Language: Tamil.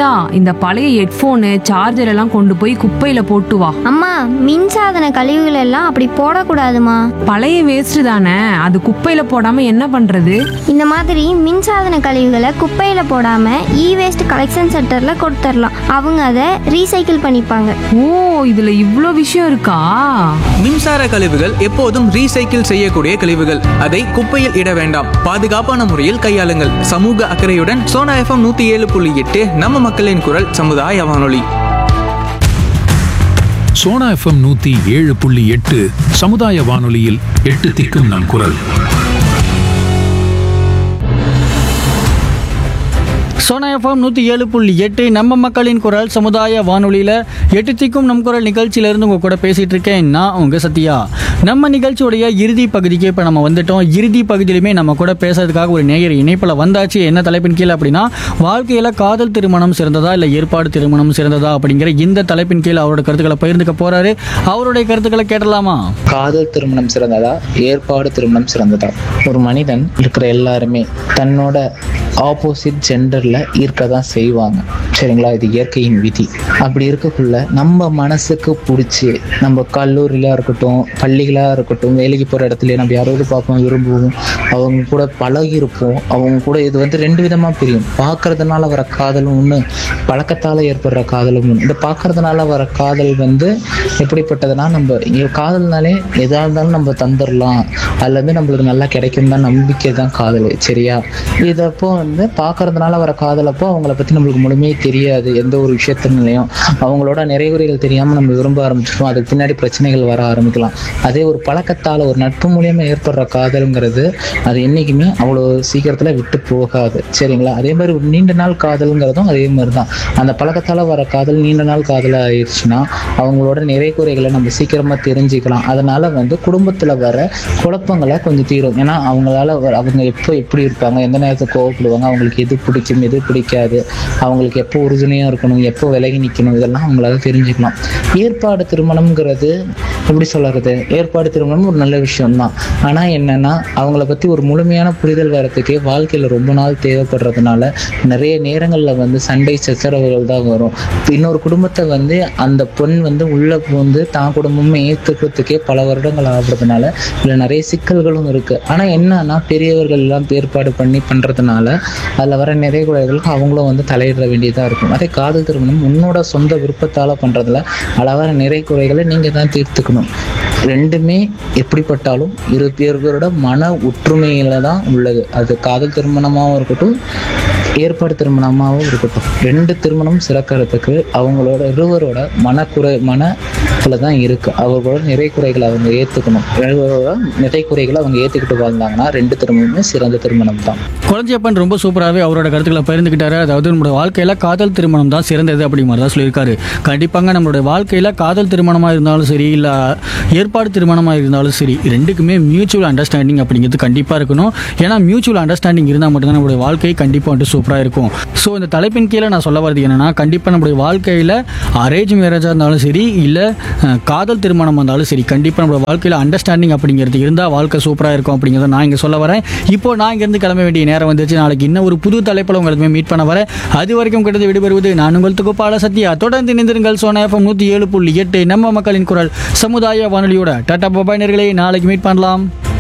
கீதா இந்த பழைய ஹெட்ஃபோனு சார்ஜர் எல்லாம் கொண்டு போய் குப்பையில போட்டு வா அம்மா மின்சாதன கழிவுகள் எல்லாம் அப்படி போடக்கூடாதுமா பழைய வேஸ்ட் தானே அது குப்பையில போடாம என்ன பண்றது இந்த மாதிரி மின்சாதன கழிவுகளை குப்பையில போடாம இ வேஸ்ட் கலெக்ஷன் சென்டர்ல கொடுத்துடலாம் அவங்க அதை ரீசைக்கிள் பண்ணிப்பாங்க ஓ இதுல இவ்ளோ விஷயம் இருக்கா மின்சார கழிவுகள் எப்போதும் ரீசைக்கிள் செய்யக்கூடிய கழிவுகள் அதை குப்பையில் இட வேண்டாம் பாதுகாப்பான முறையில் கையாளுங்கள் சமூக அக்கறையுடன் சோனா எஃப்எம் நூத்தி ஏழு புள்ளி எட்டு நம்ம மக்களின் குரல் சமுதாய வானொலி சோனா எஃப்எம் நூத்தி ஏழு புள்ளி எட்டு சமுதாய வானொலியில் எட்டு திக்கும் நம் குரல் சோனா எஃப்எம் நூற்றி ஏழு புள்ளி எட்டு நம்ம மக்களின் குரல் சமுதாய வானொலியில் எட்டு திக்கும் நம் குரல் நிகழ்ச்சியிலேருந்து உங்கள் கூட பேசிகிட்டு இருக்கேன் நான் உங்கள் சத்யா நம்ம நிகழ்ச்சியுடைய இறுதி பகுதிக்கு இப்போ நம்ம வந்துட்டோம் இறுதி பகுதியிலுமே நம்ம கூட பேசுறதுக்காக ஒரு நேயர் இணைப்பில் வந்தாச்சு என்ன தலைப்பின் கீழே அப்படின்னா வாழ்க்கையில் காதல் திருமணம் சிறந்ததா இல்லை ஏற்பாடு திருமணம் சிறந்ததா அப்படிங்கிற இந்த தலைப்பின் கீழே அவரோட கருத்துக்களை பகிர்ந்துக்க போகிறாரு அவருடைய கருத்துக்களை கேட்டலாமா காதல் திருமணம் சிறந்ததா ஏற்பாடு திருமணம் சிறந்ததா ஒரு மனிதன் இருக்கிற எல்லாருமே தன்னோட ஆப்போசிட் ஜெண்டர்ல இருக்க தான் செய்வாங்க சரிங்களா இது இயற்கையின் விதி அப்படி இருக்கக்குள்ள நம்ம மனசுக்கு பிடிச்சி நம்ம கல்லூரியில இருக்கட்டும் பள்ளிகளா இருக்கட்டும் வேலைக்கு போற இடத்துல நம்ம யாராவது பார்ப்போம் விரும்புவோம் அவங்க கூட பழகி இருப்போம் அவங்க கூட இது வந்து ரெண்டு விதமா பிரியும் பார்க்கறதுனால வர காதலும் ஒண்ணு பழக்கத்தால ஏற்படுற காதலும் ஒண்ணு இந்த பார்க்கறதுனால வர காதல் வந்து எப்படிப்பட்டதுன்னா நம்ம இங்க காதல்னாலே எதா இருந்தாலும் நம்ம தந்துடலாம் அல்லது நம்மளுக்கு நல்லா கிடைக்கும் தான் நம்பிக்கை தான் காதல் சரியா இதப்போ வந்து பார்க்கறதுனால வர காதலப்போ அவங்கள பத்தி நம்மளுக்கு முழுமையே தெரியாது எந்த ஒரு விஷயத்தினாலையும் அவங்களோட நிறைகுறைகள் தெரியாம நம்ம விரும்ப ஆரம்பிச்சிட்டோம் அதுக்கு பின்னாடி பிரச்சனைகள் வர ஆரம்பிக்கலாம் அதே ஒரு பழக்கத்தால ஒரு நட்பு மூலியமா ஏற்படுற காதல்ங்கிறது அது என்னைக்குமே அவ்வளோ சீக்கிரத்துல விட்டு போகாது சரிங்களா அதே மாதிரி ஒரு நீண்ட நாள் காதல்ங்கிறதும் அதே மாதிரி தான் அந்த பழக்கத்தால வர காதல் நீண்ட நாள் காதல் ஆயிடுச்சுன்னா அவங்களோட நிறை குறைகளை நம்ம சீக்கிரமா தெரிஞ்சுக்கலாம் அதனால வந்து குடும்பத்துல வர குழப்பங்களை கொஞ்சம் தீரும் ஏன்னா அவங்களால வர- அவங்க எப்போ எப்படி இருப்பாங்க எந்த நேரத்துக்கு கோவப்படுவாங்க அவங்களுக்கு எது பிடிக்கும் எது பிடிக்காது அவங்களுக்கு எப்போ உறுதுணையா இருக்கணும் எப்போ விலகி நிற்கணும் இதெல்லாம் அவங்களால தெரிஞ்சுக்கலாம் ஏற்பாடு திருமணம்ங்கிறது எப்படி சொல்றது ஏற்பாடு திருமணம் ஒரு நல்ல விஷயம் தான் ஆனா என்னன்னா அவங்கள பத்தி ஒரு முழுமையான புரிதல் வரத்துக்கே வாழ்க்கையில ரொம்ப நாள் தேவைப்படுறதுனால நிறைய நேரங்கள்ல வந்து சண்டை சச்சரவுகள் தான் வரும் இன்னொரு குடும்பத்தை வந்து அந்த பெண் வந்து உள்ள வந்து தான் குடும்பமே ஏத்துக்கிறதுக்கே பல வருடங்கள் ஆகுறதுனால இதுல நிறைய சிக்கல்களும் இருக்கு ஆனா என்னன்னா பெரியவர்கள் எல்லாம் ஏற்பாடு பண்ணி பண்றதுனால அதுல வர நிறைய குறைகளுக்கு அவங்களும் வந்து தலையிட வேண்டியதா இருக்கும் அதே காதல் திருமணம் உன்னோட சொந்த விருப்பத்தால பண்றதுல அளவான நிறை குறைகளை நீங்க தான் தீர்த்துக்கணும் ரெண்டுமே எப்படிப்பட்டாலும் இரு பேர்களோட மன ஒற்றுமையில தான் உள்ளது அது காதல் திருமணமாகவும் இருக்கட்டும் ஏற்பாடு திருமணமாகவும் இருக்கட்டும் ரெண்டு திருமணம் சிறக்கிறதுக்கு அவங்களோட இருவரோட மனக்குறை மனத்துல தான் இருக்கு அவர்களோட நிறை குறைகளை அவங்க ஏத்துக்கணும் இருவரோட நிறை குறைகளை அவங்க ஏத்துக்கிட்டு வாழ்ந்தாங்கன்னா ரெண்டு திருமணமே சிறந்த திருமணம் தான் குழந்தையப்பன் ரொம்ப சூப்பராகவே அவரோட கருத்துக்களை பகிர்ந்துக்கிட்டாரு அதாவது நம்மளோட வாழ்க்கையில் காதல் திருமணம் தான் சிறந்தது அப்படி மாதிரி தான் சொல்லியிருக்காரு கண்டிப்பாங்க நம்மளுடைய வாழ்க்கையில் காதல் திருமணமாக இருந்தாலும் சரி இல்லை ஏற்பாடு திருமணமாக இருந்தாலும் சரி ரெண்டுக்குமே மியூச்சுவல் அண்டர்ஸ்டாண்டிங் அப்படிங்கிறது கண்டிப்பாக இருக்கணும் ஏன்னா மியூச்சுவல் அண்டர்ஸ்டாண்டிங் இருந்தால் மட்டும்தான் நம்மளுடைய வாழ்க்கை கண்டிப்பாக வந்துட்டு சூப்பராக இருக்கும் ஸோ இந்த தலைப்பின் கீழே நான் சொல்ல வரது என்னன்னா கண்டிப்பாக நம்மளுடைய வாழ்க்கையில் அரேஞ்ச் மேரேஜாக இருந்தாலும் சரி இல்லை காதல் திருமணம் வந்தாலும் சரி கண்டிப்பாக நம்மளோட வாழ்க்கையில் அண்டர்ஸ்டாண்டிங் அப்படிங்கிறது இருந்தால் வாழ்க்கை சூப்பராக இருக்கும் அப்படிங்கிறத நான் இங்கே சொல்ல வரேன் இப்போ நான் இங்கேருந்து கிளம்ப வேண்டிய நேரம் வந்துச்சு நாளைக்கு இன்னும் ஒரு புது தலைப்பில் உங்களுக்கு மீட் பண்ண வரேன் அது வரைக்கும் கிட்டது விடுபெறுவது நான் உங்கள் துகுப்பாள சத்யா தொடர்ந்து நிந்திருங்கள் சோனா எஃப்எம் நூற்றி ஏழு புள்ளி எட்டு நம்ம மக்களின் குரல் சமுதாய வானொலியோட டாடா பபாய் நேயர்களே நாளைக்கு மீட் பண்ணலாம்